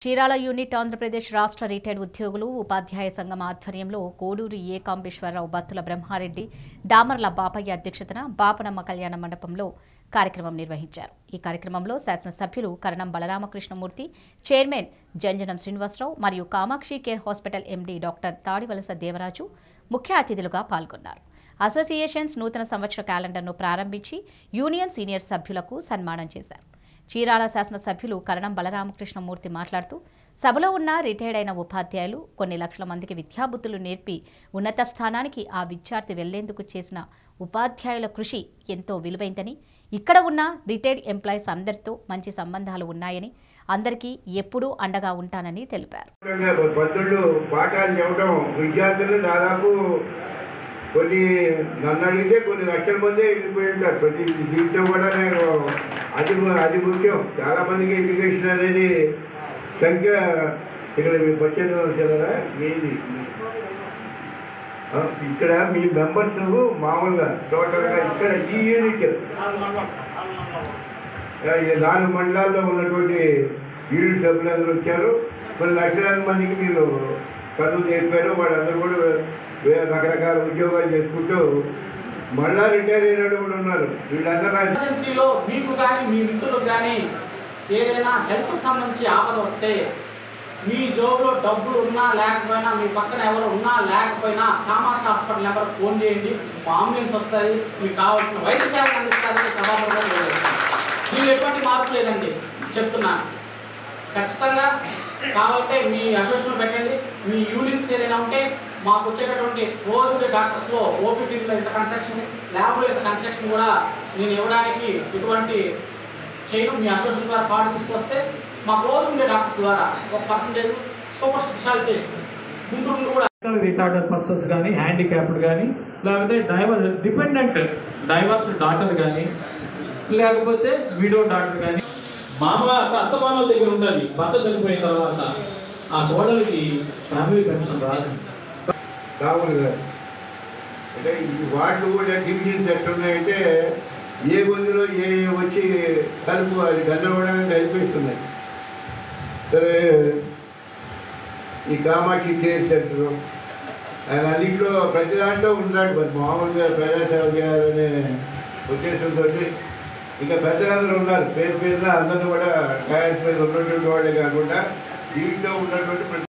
Chirala unit Andhra Pradesh రాష్ట్ర retired ఉద్యోగులు ఉపాధ్యాయ సంఘం ఆధ్వర్యంలో కోడూరు ఏ కాంబేశ్వరరావు బత్తుల బ్రహ్మారెడ్డి దామర్ల బాపయ్య అధ్యక్షతన బాపనమ్మ కళ్యాణ మండపంలో కార్యక్రమం నిర్వహించారు ఈ కార్యక్రమంలో శాసనసభ్యులు కరణం బలరామకృష్ణమూర్తి చైర్మన్ జంజనం శ్రీనివాసరావు మరియు Kamakshi care hospital MD doctor Tadivalasa Devaraju ముఖ్య అతిథులుగా పాల్గొన్నారు అసోసియేషన్స్ నూతన సంవత్సర క్యాలెండర్ను ప్రారంభించి యూనియన్ సీనియర్ సభ్యులకు సన్మానం చేశారు చీరాల శాసనసభ్యులు కరణం బలరామకృష్ణమూర్తి మాట్లాడుతూ సభలో ఉన్న రిటైర్డ్ అయిన ఉపాధ్యాయులు కొన్ని లక్షల మందికి విద్యాబుద్ధులు నేర్పి ఉన్నత స్థానానికి ఆ విద్యార్థి వెళ్లేందుకు చేసిన ఉపాధ్యాయుల కృషి ఎంతో విలువైందని ఇక్కడ ఉన్న రిటైర్డ్ ఎంప్లాయీస్ అందరితో మంచి సంబంధాలు ఉన్నాయని అందరికీ ఎప్పుడూ అండగా ఉంటానని తెలిపారు పంతుళ్ళు పాఠాలు చెప్పడం విద్యార్థులు దాదాపు కొన్ని నన్ను అడిగితే కొన్ని లక్షల మంది వెళ్ళిపోయి ఉంటారు ప్రతి దీంట్లో కూడా నేను అది అది ముఖ్యం చాలా మందికి ఎడ్యుకేషన్ అనేది సంఖ్య ఇక్కడ మీకు వచ్చేది వచ్చారా మీది ఆ, ఇక్కడ మీ మెంబర్స్ మామూలుగా టోటల్గా ఇక్కడ ఈ యూనిట్ ఆ, ఈ నాలుగు మండలాల్లో ఉన్నటువంటి యూనిట్ సభ్యులందరూ వచ్చారు కొన్ని లక్షలాది మందికి మీరు చదువు నేర్పారు వాళ్ళందరూ కూడా వే- రకరకాల ఉద్యోగాలు చేసుకుంటూ మళ్ళా రిటైర్ అయిన వాళ్ళు కూడా ఉన్నారు వీళ్ళందరూ నాకు ఎమర్జెన్సీలో మీకు కానీ మీ మిత్రులకు కానీ ఏదైనా హెల్త్కి సంబంధించి ఆపద వస్తే మీ జోబులో డబ్బులు ఉన్నా లేకపోయినా మీ పక్కన ఎవరు ఉన్నా లేకపోయినా కామాక్షి హాస్పిటల్ నెంబర్ ఫోన్ చేయండి మా అంబులెన్స్ వస్తుంది మీకు కావాల్సిన వైద్య సేవలు అందిస్తారని సభాపూర్వకంగా తెలియజేస్తున్నాను. దీనిలో ఎటువంటి మార్పు లేదండి చెప్తున్నాను ఖచ్చితంగా కావాలంటే మీ అసోసియేషన్ పెట్టండి మీ యూనిట్స్ ఏదైనా ఉంటే మాకు వచ్చేటటువంటి రోజు డాక్టర్స్లో ఓపీ ఫీజులో ఇంత కన్స్ట్రక్షన్ ల్యాబ్లో ఇంత కన్స్ట్రక్షన్ కూడా నేను ఇవ్వడానికి ఎటువంటి చేయను మీ అసోసియేషన్ ద్వారా కార్డు తీసుకొస్తే మాకు రోజు ఉండే డాక్టర్స్ ద్వారా ఒక పర్సంటేజ్ సూపర్ స్పెషాలిటీస్ గుంటూరు నుండి కూడా రిటార్డెడ్ పర్సన్స్ కానీ హ్యాండిక్యాప్డ్ కానీ లేకపోతే డైవర్ డిపెండెంట్ డైవర్స్ డాక్టర్ కానీ లేకపోతే విడో డాక్టర్ కానీ మామ అత్త మామల దగ్గర ఉండాలి భర్త చనిపోయిన తర్వాత ఆ కోడలికి ఫ్యామిలీ పెన్షన్ రాదు రాహుల్ గారు అంటే ఈ వార్డు కూడా డివిజన్స్ ఎట్టున్నాయంటే ఏ గొంతులో ఏ ఏ వచ్చి కలుపు అది గందరగోళంగా కలిపేస్తున్నాయి సరే ఈ కామాక్షి కేర్ సెంటర్ ఆయన అన్నింటిలో ప్రతి దాంట్లో ఉన్నాడు మరి మామూలుగా ప్రజాసేవ చేయాలనే ఉద్దేశంతో ఇంకా పెద్దలందరూ ఉన్నారు పేరు పేరున అందరూ కూడా టైర్స్ మీద ఉన్నటువంటి వాళ్ళే కాకుండా దీంట్లో ఉన్నటువంటి ప్రతి